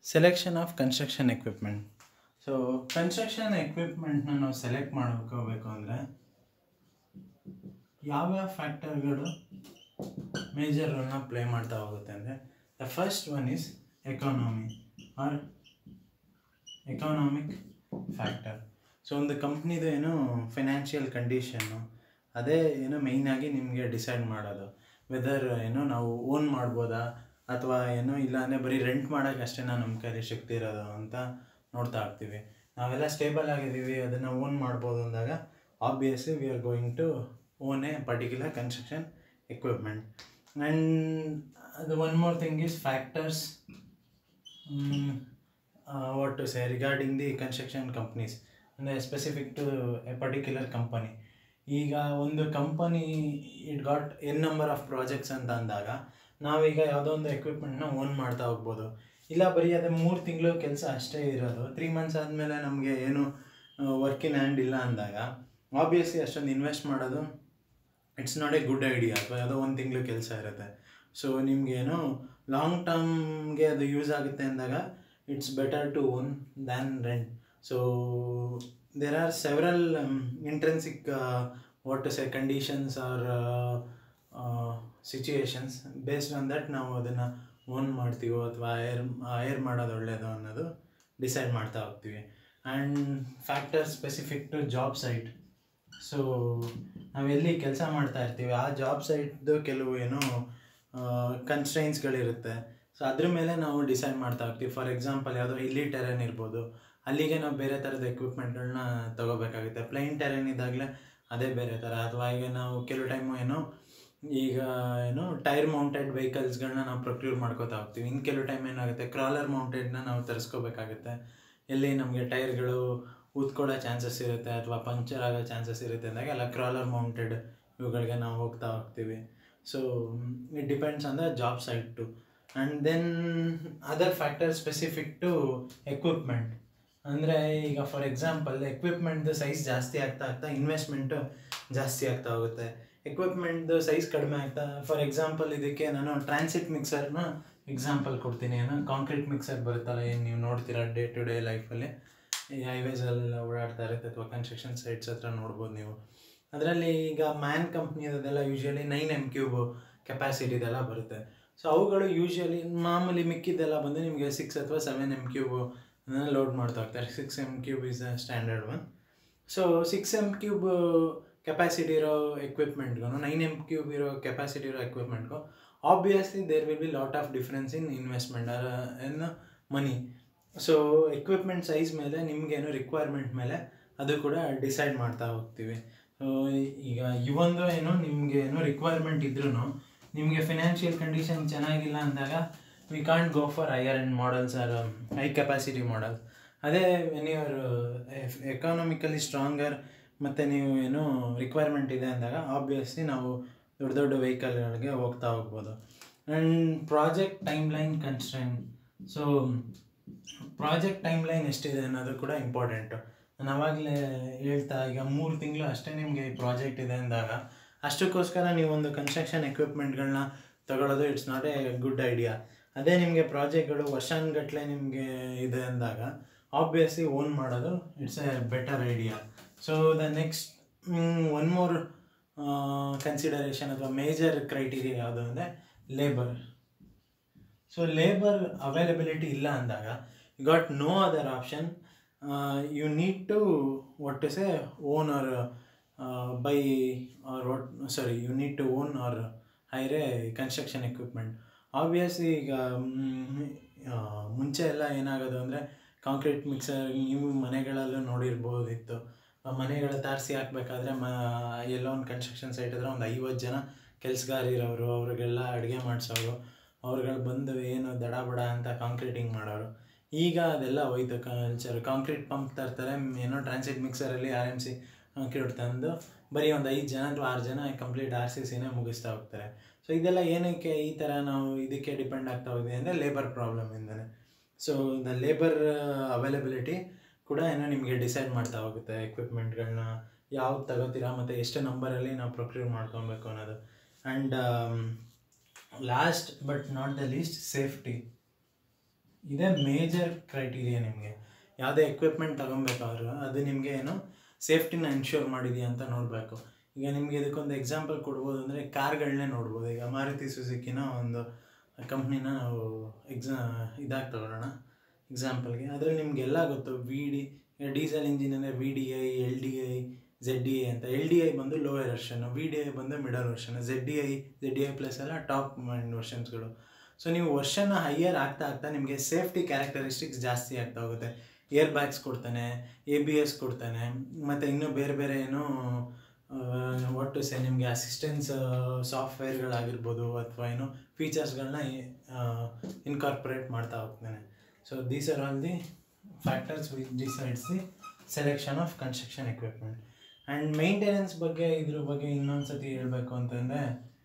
selection of construction equipment so construction ಎಕ್ವಿಪ್ಮೆಂಟ್ನ ನಾವು select ಮಾಡ್ಕೋಬೇಕು ಅಂದರೆ ಯಾವ್ಯಾವ ಫ್ಯಾಕ್ಟರ್ಗಳು ಮೇಜರ್ ರೋಲ್ನ ಪ್ಲೇ ಮಾಡ್ತಾ ಹೋಗುತ್ತೆ ಅಂದರೆ the first one is economy or economic factor so ಒಂದು ಕಂಪ್ನಿದು ಏನು ಫೈನಾನ್ಷಿಯಲ್ ಕಂಡೀಷನ್ನು ಅದೇ ಏನು ಮೇಯ್ನಾಗಿ ನಿಮಗೆ ಡಿಸೈಡ್ ಮಾಡೋದು ವೆದರ್ ಏನು ನಾವು ಓನ್ ಮಾಡ್ಬೋದಾ ಅಥವಾ ಏನೋ ಇಲ್ಲ ಅಂದರೆ ಬರೀ ರೆಂಟ್ ಮಾಡೋಕ್ಕೆ ಅಷ್ಟೇ ನಮ್ಮ ಕೈಲಿ ಶಕ್ತಿ ಇರೋದು ಅಂತ ನೋಡ್ತಾ ಇರ್ತೀವಿ ನಾವೆಲ್ಲ ಸ್ಟೇಬಲ್ ಆಗಿದ್ದೀವಿ ಅದನ್ನು ಓನ್ ಮಾಡ್ಬೋದು ಅಂದಾಗ obviously we are going to own a particular construction equipment and ಅದು one more thing is factors what to say regarding the construction companies ಅಂದರೆ specific to a particular company ಈಗ ಒಂದು company it got an number of projects ಅಂತ ಅಂದಾಗ ನಾವೀಗ ಯಾವುದೋ ಒಂದು ಎಕ್ವಿಪ್ಮೆಂಟ್ನ own ಮಾಡ್ತಾ ಹೋಗ್ಬೋದು ಇಲ್ಲ ಬರೀ ಅದೇ ಮೂರು ತಿಂಗಳು ಕೆಲಸ ಅಷ್ಟೇ ಇರೋದು ತ್ರೀ ಮಂತ್ಸ್ ಆದಮೇಲೆ ನಮಗೆ ಏನು ವರ್ಕ್ ಇನ್ ಹ್ಯಾಂಡ್ ಇಲ್ಲ ಅಂದಾಗ ಆಬ್ವಿಯಸ್ಲಿ ಅಷ್ಟೊಂದು ಇನ್ವೆಸ್ಟ್ ಮಾಡೋದು it's not a good idea ಅಥವಾ ಯಾವುದೋ ಒಂದು ತಿಂಗಳು ಕೆಲಸ ಇರುತ್ತೆ ಸೊ ನಿಮಗೇನು ಲಾಂಗ್ ಟರ್ಮ್ಗೆ ಅದು ಯೂಸ್ ಆಗುತ್ತೆ ಅಂದಾಗ it's better to own than rent so there are several intrinsic what to say conditions or situations based on that ನಾವು ಅದನ್ನು ಓನ್ ಮಾಡ್ತೀವೋ ಅಥವಾ ಏರ್ ಏರ್ ಮಾಡೋದು ಒಳ್ಳೆಯದು ಅನ್ನೋದು ಡಿಸೈಡ್ ಮಾಡ್ತಾ ಹೋಗ್ತೀವಿ and factor specific to job site so ನಾವು ಎಲ್ಲಿ ಕೆಲಸ ಮಾಡ್ತಾ ಇರ್ತೀವಿ ಆ ಜಾಬ್ ಸೈಟ್ದು ಕೆಲವು ಏನೋ ಕನ್ಸ್ಟ್ರೈನ್ಸ್ಗಳಿರುತ್ತೆ ಸೊ ಅದ್ರ ಮೇಲೆ ನಾವು ಡಿಸೈಡ್ ಮಾಡ್ತಾ ಹೋಗ್ತೀವಿ ಫಾರ್ ಎಕ್ಸಾಂಪಲ್ ಯಾವುದೋ ಇಲ್ಲಿ ಟೆರೆನ್ ಇರ್ಬೋದು ಅಲ್ಲಿಗೆ ನಾವು ಬೇರೆ ಥರದ ಎಕ್ವಿಪ್ಮೆಂಟ್ಗಳನ್ನ ತೊಗೋಬೇಕಾಗುತ್ತೆ ಪ್ಲೈನ್ ಟೆರೆನ್ ಇದ್ದಾಗಲೇ ಅದೇ ಬೇರೆ ಥರ ಅಥವಾ ಈಗ ನಾವು ಕೆಲವು ಟೈಮು ಏನೋ ಈಗ ಏನು ಟೈರ್ ಮೌಂಟೆಡ್ ವೆಹಿಕಲ್ಸ್ಗಳನ್ನ ನಾವು ಪ್ರೊಕ್ಯೂರ್ ಮಾಡ್ಕೋತಾ ಹೋಗ್ತೀವಿ ಇನ್ನು ಕೆಲವು ಟೈಮ್ ಏನಾಗುತ್ತೆ ಕ್ರಾಲರ್ ಮೌಂಟೆಡ್ನ ನಾವು ತರಿಸ್ಕೋಬೇಕಾಗುತ್ತೆ ಎಲ್ಲಿ ನಮಗೆ ಟೈರ್ಗಳು ಊದ್ಕೊಳ್ಳೋ ಚಾನ್ಸಸ್ ಇರುತ್ತೆ ಅಥವಾ ಪಂಕ್ಚರ್ ಆಗೋ ಚಾನ್ಸಸ್ ಇರುತ್ತೆ ಅಂದಾಗ ಎಲ್ಲ ಕ್ರಾಲರ್ ಮೌಂಟೆಡ್ ಇವುಗಳಿಗೆ ನಾವು ಹೋಗ್ತಾ ಹೋಗ್ತೀವಿ so it depends on the job site too and then other factor specific to equipment ಅಂದರೆ ಈಗ ಫಾರ್ ಎಕ್ಸಾಂಪಲ್ ಎಕ್ವಿಪ್ಮೆಂಟ್ದು ಸೈಜ್ ಜಾಸ್ತಿ ಆಗ್ತಾ ಆಗ್ತಾ ಇನ್ವೆಸ್ಟ್ಮೆಂಟು ಜಾಸ್ತಿ ಆಗ್ತಾ ಹೋಗುತ್ತೆ ಎಕ್ವಿಪ್ಮೆಂಟ್ದು ಸೈಜ್ ಕಡಿಮೆ ಆಗ್ತಾ ಫಾರ್ ಎಕ್ಸಾಂಪಲ್ ಇದಕ್ಕೆ ನಾನು ಟ್ರಾನ್ಸಿಟ್ ಮಿಕ್ಸರ್ನ ಎಕ್ಸಾಂಪಲ್ ಕೊಡ್ತೀನಿ ಏನೋ ಕಾಂಕ್ರೀಟ್ ಮಿಕ್ಸರ್ ಬರುತ್ತಲ್ಲ ಏನು ನೀವು ನೋಡ್ತೀರಾ ಡೇ ಟು ಡೇ ಲೈಫಲ್ಲಿ ಈ ಹೈವೇಸಲ್ಲೆಲ್ಲ ಓಡಾಡ್ತಾ ಇರುತ್ತೆ ಅಥವಾ ಕನ್ಸ್ಟ್ರಕ್ಷನ್ ಸೈಟ್ಸ್ ಹತ್ರ ನೋಡ್ಬೋದು ನೀವು ಅದರಲ್ಲಿ ಈಗ ಮ್ಯಾನ್ ಕಂಪ್ನಿದೆಲ್ಲ ಯೂಶ್ವಲಿ ನೈನ್ ಎಮ್ ಕ್ಯೂಬ್ ಕೆಪಾಸಿಟಿದೆಲ್ಲ ಬರುತ್ತೆ ಸೊ ಅವುಗಳು ಯೂಶ್ವಲಿ ಮಾಮೂಲಿ ಮಿಕ್ಕಿದ್ದೆಲ್ಲ ಬಂದು ನಿಮಗೆ ಸಿಕ್ಸ್ ಅಥವಾ ಸೆವೆನ್ ಎಮ್ ಕ್ಯೂಬ್ ಲೋಡ್ ಮಾಡ್ತಾ ಹೋಗ್ತಾರೆ six M cube is a standard one so six M cube capacity ಇರೋ ಎಕ್ವಿಪ್ಮೆಂಟ್ಗೂ ನೈನ್ ಎಮ್ ಕ್ಯೂಬ್ ಇರೋ ಕೆಪಾಸಿಟಿ ಇರೋ ಎಕ್ವಿಪ್ಮೆಂಟ್ಗೂ obviously there will be lot of difference in investment in money so equipment size ಮೇಲೆ ನಿಮಗೇನು requirement ಮೇಲೆ ಅದು ಕೂಡ ಡಿಸೈಡ್ ಮಾಡ್ತಾ ಹೋಗ್ತೀವಿ ಸೊ ಈಗ ಇವೊಂದು ಏನು ನಿಮಗೆ ಏನು ರಿಕ್ವೈರ್ಮೆಂಟ್ ಇದ್ರೂ ನಿಮಗೆ ಫಿನಾನ್ಷಿಯಲ್ ಕಂಡೀಷನ್ ಚೆನ್ನಾಗಿಲ್ಲ ಅಂದಾಗ we can't go for higher end models or high capacity models ಅದೇ ವೆನ್ ಯುವರ್ ಎಕಾನಮಿಕಲಿ ಸ್ಟ್ರಾಂಗರ್ ಮತ್ತು ನೀವು ಏನು ರಿಕ್ವೈರ್ಮೆಂಟ್ ಇದೆ ಅಂದಾಗ ಆಬ್ವಿಯಸ್ಲಿ ನಾವು ದೊಡ್ಡ ದೊಡ್ಡ ವೆಹಿಕಲ್ಗಳಿಗೆ ಹೋಗ್ತಾ ಹೋಗ್ಬೋದು and project time line constraint so project time line ಎಷ್ಟಿದೆ ಅನ್ನೋದು ಕೂಡ ಇಂಪಾರ್ಟೆಂಟು ನಾನು ಆವಾಗಲೇ ಹೇಳ್ತಾ ಈಗ ಮೂರು ತಿಂಗಳು ಅಷ್ಟೇ ನಿಮಗೆ ಈ ಪ್ರಾಜೆಕ್ಟ್ ಇದೆ ಅಂದಾಗ ಅಷ್ಟಕ್ಕೋಸ್ಕರ ನೀವು ಒಂದು ಕನ್ಸ್ಟ್ರಕ್ಷನ್ ಎಕ್ವಿಪ್ಮೆಂಟ್ಗಳನ್ನ ತಗೊಳ್ಳೋದು it's not a good idea ಅದೇ ನಿಮಗೆ ಪ್ರಾಜೆಕ್ಟ್ಗಳು ವರ್ಷಾನ್ಗಟ್ಲೆ ನಿಮಗೆ ಇದೆ ಅಂದಾಗ ಆಬ್ವಿಯಸ್ಲಿ ಓನ್ ಮಾಡೋದು it's a better idea so the next one more consideration ಅಥವಾ ಮೇಜರ್ ಕ್ರೈಟೀರಿಯಾ ಯಾವುದು ಅಂದರೆ ಲೇಬರ್ ಸೊ ಲೇಬರ್ ಅವೈಲಬಿಲಿಟಿ ಇಲ್ಲ ಅಂದಾಗ you got no other option you need to what to say own or buy or what sorry you need to own or hire construction equipment obviously ಈಗ ಮುಂಚೆ ಎಲ್ಲ ಏನಾಗೋದು ಅಂದರೆ concrete mixer ನೀವು ಮನೆಗಳಲ್ಲೂ ನೋಡಿರ್ಬೋದಿತ್ತು ಮನೆಗಳ ತಾರಿಸಿ ಹಾಕ್ಬೇಕಾದ್ರೆ ಮ ಎಲ್ಲೋ ಒಂದು ಕನ್ಸ್ಟ್ರಕ್ಷನ್ ಸೈಟ್ ಇದ್ರೆ ಒಂದು ಐವತ್ತು ಜನ ಕೆಲಸಗಾರಿರೋರು ಅವ್ರಿಗೆಲ್ಲ ಅಡುಗೆ ಮಾಡಿಸೋರು ಅವ್ರುಗಳು ಬಂದು ಏನು ದಡ ಬಡ ಅಂತ ಕಾಂಕ್ರೀಟಿಂಗ್ ಮಾಡೋರು ಈಗ ಅದೆಲ್ಲ ಹೋಯ್ತು ಕಲ್ಚರ್ ಕಾಂಕ್ರೀಟ್ ಪಂಪ್ ತರ್ತಾರೆ ಏನೋ ಟ್ರಾನ್ಸಿಟ್ ಮಿಕ್ಸರಲ್ಲಿ ಆರ್ ಎಮ್ ಸಿ ಕಾಂಕ್ರೀಟ್ ತಂದು ಬರೀ ಒಂದು ಐದು ಜನ ಅಥವಾ ಆರು ಜನ ಕಂಪ್ಲೀಟ್ ಆರ್ ಸಿ ಸಿನೇ ಮುಗಿಸ್ತಾ ಹೋಗ್ತಾರೆ ಸೊ ಇದೆಲ್ಲ ಏನಕ್ಕೆ ಈ ಥರ ನಾವು ಇದಕ್ಕೆ ಡಿಪೆಂಡ್ ಆಗ್ತಾ ಹೋಗಿದೆ ಅಂದರೆ ಲೇಬರ್ ಪ್ರಾಬ್ಲಮಿಂದನೇ ಸೊ ದ ಲೇಬರ್ ಅವೈಲಬಿಲಿಟಿ ಕೂಡ ಏನೋ ನಿಮಗೆ ಡಿಸೈಡ್ ಮಾಡ್ತಾ ಹೋಗುತ್ತೆ ಎಕ್ವಿಪ್ಮೆಂಟ್ಗಳನ್ನ ಯಾವ್ದು ತಗೋತೀರಾ ಮತ್ತು ಎಷ್ಟು ನಂಬರಲ್ಲಿ ನಾವು ಪ್ರೊಕ್ಯೂರ್ ಮಾಡ್ಕೊಬೇಕು ಅನ್ನೋದು and last but not the least safety ಇದೇ ಮೇಜರ್ ಕ್ರೈಟೀರಿಯಾ ನಿಮಗೆ ಯಾವುದೇ ಎಕ್ವಿಪ್ಮೆಂಟ್ ತಗೊಬೇಕಾದ್ರು ಅದು ನಿಮಗೆ ಏನು ಸೇಫ್ಟಿನ ಎನ್ಶೂರ್ ಮಾಡಿದೆಯಾ ಅಂತ ನೋಡಬೇಕು ಈಗ ನಿಮಗೆ ಇದಕ್ಕೊಂದು ಎಕ್ಸಾಂಪಲ್ ಕೊಡ್ಬೋದು ಅಂದರೆ ಕಾರ್ಗಳನ್ನೇ ನೋಡ್ಬೋದು ಈಗ ಮಾರುತಿ ಸುಜುಕಿನ ಒಂದು ಕಂಪ್ನಿನ ನಾವು ಎಕ್ಸಾ ಇದಾಗಿ ತಗೊಳ್ಳೋಣ ಎಕ್ಸಾಂಪಲ್ಗೆ ಅದರಲ್ಲಿ ನಿಮಗೆಲ್ಲ ಗೊತ್ತು ವಿ ಡಿ ಡೀಸೆಲ್ ಇಂಜಿನ್ ಅಂದರೆ V D I L D I Z D I ಅಂತ ಎಲ್ ಡಿ ಐ ಬಂದು lower version V D I ಬಂದು middle version Z D I Z D I plus ಎಲ್ಲ ಟಾಪ್ ಮೈಂಡ್ ವರ್ಷನ್ಸ್ಗಳು ಸೊ ನೀವು ವರ್ಷನ higher ಆಗ್ತಾ ಆಗ್ತಾ ನಿಮಗೆ ಸೇಫ್ಟಿ ಕ್ಯಾರೆಕ್ಟರಿಸ್ಟಿಕ್ಸ್ ಜಾಸ್ತಿ ಆಗ್ತಾ ಹೋಗುತ್ತೆ ಏರ್ ಬ್ಯಾಗ್ಸ್ ಕೊಡ್ತಾನೆ ಎ ಬಿ ಎಸ್ ಕೊಡ್ತಾನೆ ಮತ್ತು ಇನ್ನೂ ಬೇರೆ ಬೇರೆ ಏನು ಒಟ್ಟು ಸೆ ನಿಮಗೆ ಅಸಿಸ್ಟೆನ್ಸ್ ಸಾಫ್ಟ್ವೇರ್ಗಳಾಗಿರ್ಬೋದು ಅಥವಾ ಏನು ಫೀಚರ್ಸ್ಗಳನ್ನ ಇನ್ಕಾರ್ಪೊರೇಟ್ ಮಾಡ್ತಾ ಹೋಗ್ತಾನೆ so these are all the factors which decides the selection of construction equipment and maintenance ಬಗ್ಗೆ ಇದ್ರ ಬಗ್ಗೆ ಇನ್ನೊಂದು ಸತಿ ಹೇಳಬೇಕು ಅಂತಂದರೆ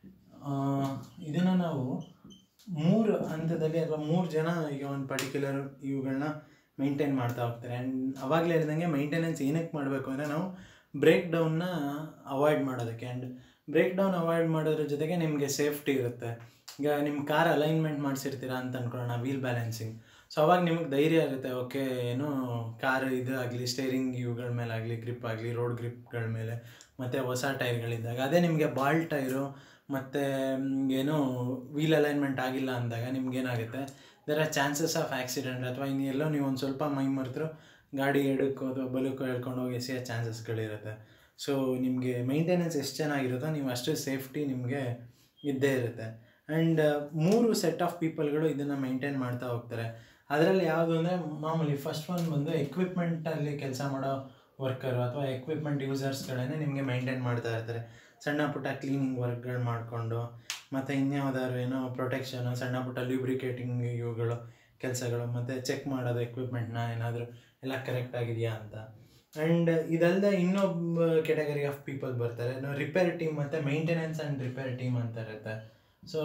ಇದನ್ನು ನಾವು ಮೂರು ಹಂತದಲ್ಲಿ ಅಥವಾ ಮೂರು ಜನ ಈಗ ಒಂದು ಪರ್ಟಿಕ್ಯುಲರ್ ಇವುಗಳನ್ನ ಮೇಂಟೈನ್ ಮಾಡ್ತಾ ಹೋಗ್ತಾರೆ ಆ್ಯಂಡ್ ಅವಾಗಲೇ ಹೇಳ್ದಂಗೆ ಮೇಂಟೆನೆನ್ಸ್ ಏನಕ್ಕೆ ಮಾಡಬೇಕು ಅಂದರೆ ನಾವು ಬ್ರೇಕ್ ಡೌನ್ನ ಅವಾಯ್ಡ್ ಮಾಡೋದಕ್ಕೆ ಆ್ಯಂಡ್ ಬ್ರೇಕ್ ಡೌನ್ ಅವಾಯ್ಡ್ ಮಾಡೋದ್ರ ಜೊತೆಗೆ ನಿಮಗೆ ಸೇಫ್ಟಿ ಇರುತ್ತೆ ಈಗ ನಿಮ್ಮ ಕಾರ್ ಅಲೈನ್ಮೆಂಟ್ ಮಾಡಿಸಿರ್ತೀರಾ ಅಂತ ಅನ್ಕೊಳ್ಳೋಣ ವೀಲ್ ಬ್ಯಾಲೆನ್ಸಿಂಗ್ ಸೊ ಅವಾಗ ನಿಮಗೆ ಧೈರ್ಯ ಇರುತ್ತೆ ಓಕೆ ಏನು ಕಾರ್ ಇದು ಆಗಲಿ ಸ್ಟೇರಿಂಗ್ ಇವುಗಳ ಮೇಲೆ ಆಗಲಿ ಗ್ರಿಪ್ ಆಗಲಿ ರೋಡ್ ಗ್ರಿಪ್ಗಳ ಮೇಲೆ ಮತ್ತು ಹೊಸ ಟೈರ್ಗಳಿದ್ದಾಗ ಅದೇ ನಿಮಗೆ ಬಾಲ್ ಟೈರು ಮತ್ತು ಏನು ವೀಲ್ ಅಲೈನ್ಮೆಂಟ್ ಆಗಿಲ್ಲ ಅಂದಾಗ ನಿಮ್ಗೇನಾಗುತ್ತೆ there are chances of accident ಅಥವಾ ಇನ್ನು ಎಲ್ಲೋ ನೀವು ಒಂದು ಸ್ವಲ್ಪ ಮೈ ಮರೆತರು ಗಾಡಿ ಎಡಕ್ಕೋ ಅಥವಾ ಬಲಕ್ಕೋ ಹೇಳ್ಕೊಂಡು ಹೋಗಿ ಎಸೆಯೋ ಚಾನ್ಸಸ್ಗಳಿರುತ್ತೆ ಸೊ ನಿಮಗೆ ಮೇಂಟೆನೆನ್ಸ್ ಎಷ್ಟು ಚೆನ್ನಾಗಿರುತ್ತೋ ನೀವು ಅಷ್ಟು ಸೇಫ್ಟಿ ನಿಮಗೆ ಇದ್ದೇ ಇರುತ್ತೆ ಆ್ಯಂಡ್ ಮೂರು ಸೆಟ್ ಆಫ್ ಪೀಪಲ್ಗಳು ಇದನ್ನು ಮೇಂಟೈನ್ ಮಾಡ್ತಾ ಹೋಗ್ತಾರೆ ಅದರಲ್ಲಿ ಯಾವುದು ಅಂದರೆ ಮಾಮೂಲಿ ಫಸ್ಟ್ ಒನ್ ಬಂದು ಎಕ್ವಿಪ್ಮೆಂಟಲ್ಲಿ ಕೆಲಸ ಮಾಡೋ ವರ್ಕರು ಅಥವಾ ಎಕ್ವಿಪ್ಮೆಂಟ್ ಯೂಸರ್ಸ್ಗಳೇ ನಿಮಗೆ ಮೇಂಟೈನ್ ಮಾಡ್ತಾ ಇರ್ತಾರೆ ಸಣ್ಣ ಪುಟ್ಟ ಕ್ಲೀನಿಂಗ್ ವರ್ಕ್ಗಳು ಮಾಡಿಕೊಂಡು ಮತ್ತು ಇನ್ಯಾವುದಾದ್ರು ಏನೋ ಪ್ರೊಟೆಕ್ಷನು ಸಣ್ಣ ಪುಟ್ಟ ಲ್ಯೂಬ್ರಿಕೇಟಿಂಗ್ ಇವುಗಳು ಕೆಲಸಗಳು ಮತ್ತು ಚೆಕ್ ಮಾಡೋದು ಎಕ್ವಿಪ್ಮೆಂಟ್ನ ಏನಾದರೂ ಎಲ್ಲ ಕರೆಕ್ಟ್ ಆಗಿದೆಯಾ ಅಂತ ಆ್ಯಂಡ್ ಇದಲ್ಲದೆ ಇನ್ನೊಬ್ಬ ಕೆಟಗರಿ ಆಫ್ ಪೀಪಲ್ ಬರ್ತಾರೆ ರಿಪೇರ್ ಟೀಮ್ ಮತ್ತು ಮೇಂಟೆನೆನ್ಸ್ ಆ್ಯಂಡ್ ರಿಪೇರ್ ಟೀಮ್ ಅಂತ ಇರುತ್ತೆ ಸೊ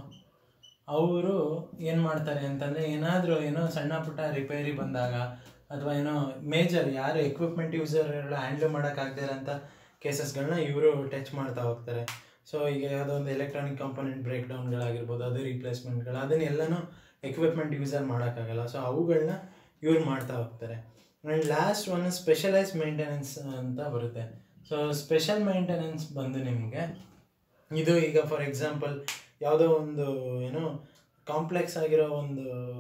ಅವರು ಏನು ಮಾಡ್ತಾರೆ ಅಂತಂದರೆ ಏನಾದರೂ ಏನೋ ಸಣ್ಣ ಪುಟ್ಟ ರಿಪೇರಿ ಬಂದಾಗ ಅಥವಾ ಏನೋ ಮೇಜರ್ ಯಾರು ಎಕ್ವಿಪ್ಮೆಂಟ್ ಯೂಸರ್ಗಳು ಹ್ಯಾಂಡ್ಲ್ ಮಾಡೋಕ್ಕಾಗದೇ ಇರೋಂಥ ಕೇಸಸ್ಗಳನ್ನ ಇವರು ಟಚ್ ಮಾಡ್ತಾ ಹೋಗ್ತಾರೆ ಸೊ ಈಗ ಯಾವುದೋ ಒಂದು ಎಲೆಕ್ಟ್ರಾನಿಕ್ ಕಾಂಪೊನೆಂಟ್ ಬ್ರೇಕ್ ಡೌನ್ಗಳಾಗಿರ್ಬೋದು ಅದು ರಿಪ್ಲೇಸ್ಮೆಂಟ್ಗಳು ಅದನ್ನೆಲ್ಲನೂ ಎಕ್ವಿಪ್ಮೆಂಟ್ ಯೂಸರ್ ಮಾಡೋಕ್ಕಾಗಲ್ಲ ಸೊ ಅವುಗಳನ್ನ ಇವ್ರು ಮಾಡ್ತಾ ಹೋಗ್ತಾರೆ and last one specialise maintenance ಅಂತ ಬರುತ್ತೆ ಸೊ ಸ್ಪೆಷಲ್ ಮೇಂಟೆನೆನ್ಸ್ ಬಂದು ನಿಮಗೆ ಇದು ಈಗ ಫಾರ್ ಎಕ್ಸಾಂಪಲ್ ಯಾವುದೋ ಒಂದು ಏನು ಕಾಂಪ್ಲೆಕ್ಸ್ ಆಗಿರೋ ಒಂದು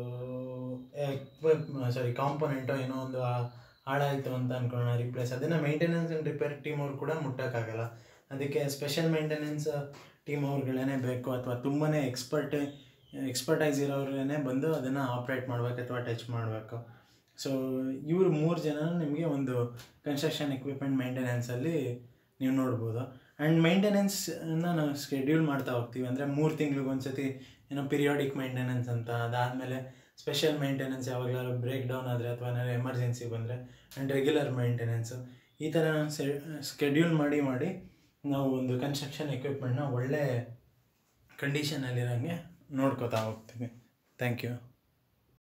ಸಾರಿ ಕಾಂಪೊನೆಂಟೋ ಏನೋ ಒಂದು ಹಾಳಾಯಿತು ಅಂತ ಅನ್ಕೊಳ್ಳೋಣ ರಿಪ್ಲೇಸ್ ಅದನ್ನು ಮೇಂಟೆನೆನ್ಸ್ ಆ್ಯಂಡ್ ರಿಪೇರ್ ಟೀಮ್ ಅವ್ರು ಕೂಡ ಮುಟ್ಟೋಕ್ಕಾಗಲ್ಲ ಅದಕ್ಕೆ ಸ್ಪೆಷಲ್ ಮೇಂಟೆನೆನ್ಸ್ ಟೀಮ್ ಅವ್ರುಗಳೇ ಬೇಕು ಅಥವಾ ತುಂಬಾ ಎಕ್ಸ್ಪರ್ಟ್ ಎಕ್ಸ್ಪರ್ಟೈಸ್ ಇರೋರೇ ಬಂದು ಅದನ್ನು ಆಪ್ರೇಟ್ ಮಾಡಬೇಕು ಅಥವಾ ಟಚ್ ಮಾಡಬೇಕು ಸೊ ಇವರು ಮೂರು ಜನ ನಿಮಗೆ ಒಂದು ಕನ್ಸ್ಟ್ರಕ್ಷನ್ ಎಕ್ವಿಪ್ಮೆಂಟ್ ಮೇಂಟೆನೆನ್ಸಲ್ಲಿ ನೀವು ನೋಡ್ಬೋದು ಆ್ಯಂಡ್ ಮೇಂಟೆನೆನ್ಸ್ನ ನಾವು ಸ್ಕೆಡ್ಯೂಲ್ ಮಾಡ್ತಾ ಹೋಗ್ತೀವಿ ಅಂದರೆ ಮೂರು ತಿಂಗ್ಳಿಗೆ ಒಂದು ಸತಿ ಏನೋ ಪಿರಿಯಾಡಿಕ್ ಮೇಂಟೆನೆನ್ಸ್ ಅಂತ ಅದಾದಮೇಲೆ ಸ್ಪೆಷಲ್ ಮೇಂಟೆನೆನ್ಸ್ ಯಾವಾಗಲಾದ್ರು ಬ್ರೇಕ್ ಡೌನ್ ಆದರೆ ಅಥವಾ ಏನಾದ್ರು ಎಮರ್ಜೆನ್ಸಿ ಬಂದರೆ ಆ್ಯಂಡ್ ರೆಗ್ಯುಲರ್ ಮೇಂಟೆನೆನ್ಸು ಈ ಥರ ಸೆ ಸ್ಕೆಡ್ಯೂಲ್ ಮಾಡಿ ಮಾಡಿ ನಾವು ಒಂದು ಕನ್ಸ್ಟ್ರಕ್ಷನ್ ಎಕ್ವಿಪ್ಮೆಂಟ್ನ ಒಳ್ಳೆ ಕಂಡೀಷನಲ್ಲಿರೋಂಗೆ ನೋಡ್ಕೋತಾ ಹೋಗ್ತೀವಿ ಥ್ಯಾಂಕ್ ಯು